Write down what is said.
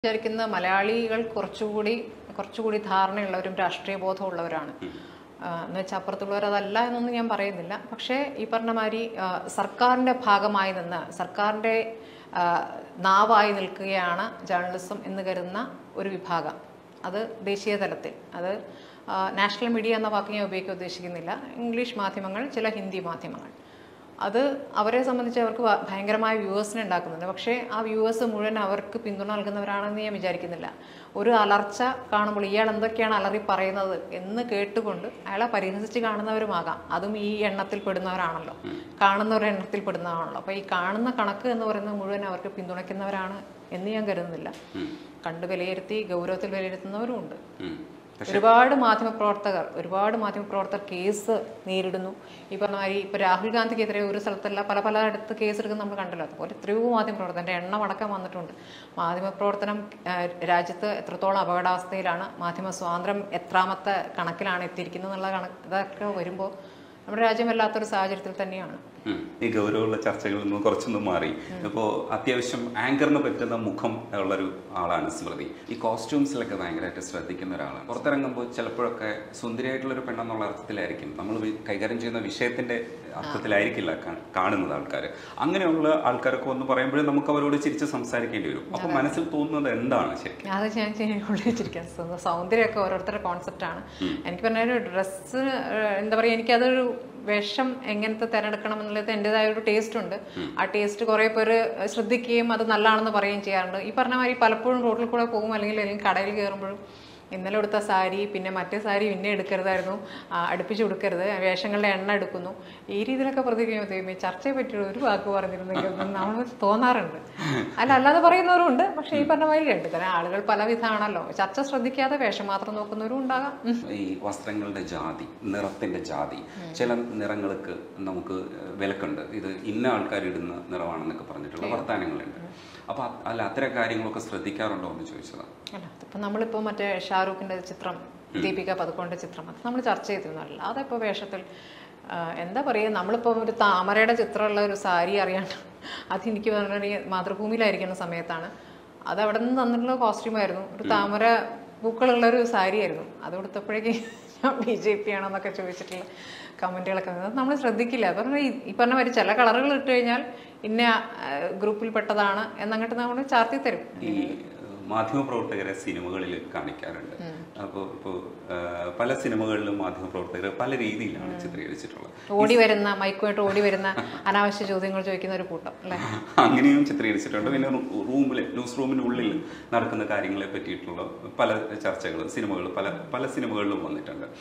വിചാരിക്കുന്ന മലയാളികൾ കുറച്ചുകൂടി കുറച്ചുകൂടി ധാരണയുള്ളവരും രാഷ്ട്രീയ ബോധമുള്ളവരാണ് ആ, എന്ന് വെച്ചാൽ അപ്പുറത്തുള്ളവർ അതല്ല എന്നൊന്നും ഞാൻ പറയുന്നില്ല പക്ഷേ ഈ പറഞ്ഞ മാതിരി ആ, സർക്കാരിന്റെ ഭാഗമായി നിന്ന് സർക്കാരിന്റെ ആ, നാവായി നിൽക്കുകയാണ് ജേർണലിസം എന്ന് കരുതുന്ന ഒരു വിഭാഗം അത് ദേശീയ തലത്തിൽ അത് ആ, നാഷണൽ മീഡിയ എന്ന വാക്ക് ഞാൻ ഉപയോഗിക്കാൻ ഉദ്ദേശിക്കുന്നില്ല ഇംഗ്ലീഷ് മാധ്യമങ്ങൾ ചില ഹിന്ദി മാധ്യമങ്ങൾ അത് അവരെ സംബന്ധിച്ച് അവർക്ക് വ- ഭയങ്കരമായ വ്യൂവേഴ്സിനെ ഉണ്ടാക്കുന്നുണ്ട് പക്ഷേ ആ വ്യൂവേഴ്സ് മുഴുവൻ അവർക്ക് പിന്തുണ നൽകുന്നവരാണെന്ന് ഞാൻ വിചാരിക്കുന്നില്ല ഒരു അലർച്ച കാണുമ്പോൾ ഇയാൾ എന്തൊക്കെയാണ് അലറി പറയുന്നത് എന്ന് കേട്ടുകൊണ്ട് അയാളെ പരിഹസിച്ച് കാണുന്നവരുമാകാം അതും ഈ എണ്ണത്തിൽ പെടുന്നവരാണല്ലോ കാണുന്നവരുടെ എണ്ണത്തിൽ പെടുന്നതാണല്ലോ അപ്പോൾ ഈ കാണുന്ന കണക്ക് എന്ന് പറയുന്നത് മുഴുവൻ അവർക്ക് പിന്തുണയ്ക്കുന്നവരാണ് എന്ന് ഞാൻ കരുതുന്നില്ല കണ്ട് വിലയിരുത്തി ഗൗരവത്തിൽ വിലയിരുത്തുന്നവരും ഉണ്ട് ഉം. ഒരുപാട് മാധ്യമപ്രവർത്തകർ ഒരുപാട് മാധ്യമപ്രവർത്തകർ കേസ് നേരിടുന്നു ഈ പറഞ്ഞ മാതിരി ഇപ്പൊ രാഹുൽ ഗാന്ധിക്കെതിരെ ഒരു സ്ഥലത്തല്ല പല പല അടുത്ത് കേസ് എടുക്കുന്ന നമ്മൾ കണ്ടല്ലോ അതുപോലെ എത്രയോ മാധ്യമപ്രവർത്തകരുടെ എണ്ണം അടക്കം വന്നിട്ടുണ്ട് മാധ്യമപ്രവർത്തനം ആ, രാജ്യത്ത് എത്രത്തോളം അപകടാവസ്ഥയിലാണ് മാധ്യമ സ്വാതന്ത്ര്യം എത്രാമത്തെ കണക്കിലാണ് എത്തിയിരിക്കുന്നത് എന്നുള്ള കണക്ക് ഇതൊക്കെ വരുമ്പോൾ നമ്മുടെ രാജ്യം വല്ലാത്തൊരു സാഹചര്യത്തിൽ തന്നെയാണ് ഉം. ഈ ഗൗരവമുള്ള ചർച്ചകളിൽ നിന്ന് കുറച്ചൊന്ന് മാറി ഇപ്പോൾ അത്യാവശ്യം ആങ്കറിന് പറ്റുന്ന മുഖം ഉള്ളൊരു ആളാണ് സ്മൃതി ഈ കോസ്റ്റ്യൂംസിലൊക്കെ ഭയങ്കരമായിട്ട് ശ്രദ്ധിക്കുന്ന ഒരാളാണ് പുറത്തിറങ്ങുമ്പോൾ ചിലപ്പോഴൊക്കെ സുന്ദരിയായിട്ടുള്ള ഒരു പെണ്ണെന്നുള്ള അർത്ഥത്തിലായിരിക്കും നമ്മൾ വി- കൈകാര്യം ചെയ്യുന്ന വിഷയത്തിന്റെ അർത്ഥത്തിലായിരിക്കില്ല കാ- കാണുന്നത് ആൾക്കാർ അങ്ങനെയുള്ള ആൾക്കാരൊക്കെ ഒന്ന് പറയുമ്പോഴേ നമുക്ക് അവരോട് ചിരിച്ച് സംസാരിക്കേണ്ടി വരും അപ്പൊ മനസ്സിൽ തോന്നുന്നത് എന്താണ് ശരിക്കും അത് ഞാൻ ഉള്ളിച്ചിരിക്കാൻ സൗന്ദര്യമൊക്കെ ഓരോരുത്തരുടെ കോൺസെപ്റ്റാണ് എനിക്ക് പറഞ്ഞ ഒരു ഡ്രസ്സ് എന്താ പറയുക എനിക്കതൊരു വേഷം എങ്ങനത്തെ തിരഞ്ഞെടുക്കണം എന്നുള്ളത് എൻ്റെതായ ഒരു ടേസ്റ്റ് ഉണ്ട് ആ ടേസ്റ്റ് കുറേ പേര് ശ്രദ്ധിക്കുകയും അത് നല്ലതാണെന്ന് പറയുകയും ചെയ്യാറുണ്ട് ഈ പറഞ്ഞ മാതിരി പലപ്പോഴും റോഡിൽ കൂടെ പോകും അല്ലെങ്കിൽ അല്ലെങ്കിൽ കടയിൽ കയറുമ്പോഴും ഇന്നലെ എടുത്ത സാരി പിന്നെ മറ്റേ സാരി പിന്നെ എടുക്കരുതായിരുന്നു ആ, അടുപ്പിച്ച് കൊടുക്കരുത് വേഷങ്ങളുടെ എണ്ണ എടുക്കുന്നു ഈ രീതിയിലൊക്കെ പ്രതികരിക്കുമ്പോൾ ദൈവമേ ചർച്ചയെ പറ്റിയുള്ള ഒരു വാക്ക് പറഞ്ഞിരുന്നെങ്കിൽ എന്ന് നമ്മൾ തോന്നാറുണ്ട് അല്ല അല്ലാതെ പറയുന്നവരും ഉണ്ട് പക്ഷേ ഈ പറഞ്ഞ മാതിരി രണ്ട് തരം ആളുകൾ പലവിധമാണല്ലോ ചർച്ച ശ്രദ്ധിക്കാതെ വേഷം മാത്രം നോക്കുന്നവരും ഉണ്ടാകാം ഉം. ഈ വസ്ത്രങ്ങളുടെ ജാതി നിറത്തിന്റെ ജാതി ചില നിറങ്ങൾക്ക് നമുക്ക് വിലക്കുണ്ട് ഇത് ഇന്ന ആൾക്കാർ ഇടുന്ന നിറമാണെന്നൊക്കെ പറഞ്ഞിട്ടുള്ള വർത്തമാനങ്ങളുണ്ട് അപ്പൊ അ- അല്ല അത്തരം കാര്യങ്ങളൊക്കെ ശ്രദ്ധിക്കാറുണ്ടോ എന്ന് ചോദിച്ചതാണ് അല്ല അതിപ്പോൾ നമ്മളിപ്പോൾ മറ്റേ ഷാറൂഖിൻ്റെ ചിത്രം ദീപിക പതുക്കോണിൻ്റെ ചിത്രം അത് നമ്മൾ ചർച്ച ചെയ്തിരുന്നു അല്ലാതെ ഇപ്പോൾ വേഷത്തിൽ ആ, എന്താ പറയുക നമ്മളിപ്പോൾ ഒരു താമരയുടെ ചിത്രമുള്ള ഒരു സാരി അറിയാണ്ട് അത് എനിക്ക് പറഞ്ഞിട്ടുണ്ടെങ്കിൽ മാതൃഭൂമിയിലായിരിക്കുന്ന സമയത്താണ് അത് അവിടെ നിന്ന് തന്നിട്ടുള്ള കോസ്റ്റ്യൂമായിരുന്നു ഒരു താമര പൂക്കളുള്ള ഒരു സാരി ആയിരുന്നു അത് കൊടുത്തപ്പോഴേക്ക് ഞാൻ ബി ജെ പി ആണെന്നൊക്കെ ചോദിച്ചിട്ടുള്ള കമൻറ്റുകളൊക്കെ വന്നത് നമ്മൾ ശ്രദ്ധിക്കില്ല അപ്പം ഈ ഈ പറഞ്ഞ മാതിരി ചില കളറുകൾ ഇട്ട് കഴിഞ്ഞാൽ ഇന്ന ആ, ഗ്രൂപ്പിൽപ്പെട്ടതാണ് എന്നങ്ങോട്ട് നമ്മൾ ചാർത്തി തരും ഈ മാധ്യമപ്രവർത്തകരെ സിനിമകളിൽ കാണിക്കാറുണ്ട് അപ്പോൾ ഇപ്പോൾ പല സിനിമകളിലും മാധ്യമപ്രവർത്തകരെ പല രീതിയിലാണ് ചിത്രീകരിച്ചിട്ടുള്ളത് ഓടി വരുന്ന മൈക്കുമായിട്ട് ഓടി വരുന്ന അനാവശ്യ ചോദ്യങ്ങൾ ചോദിക്കുന്ന ഒരു കൂട്ടം അല്ലേ അങ്ങനെയും ചിത്രീകരിച്ചിട്ടുണ്ട് പിന്നെ റൂമിൽ ന്യൂസ് റൂമിനുള്ളിൽ നടക്കുന്ന കാര്യങ്ങളെ പറ്റിയിട്ടുള്ള പല ചർച്ചകൾ സിനിമകൾ പല പല സിനിമകളിലും വന്നിട്ടുണ്ട്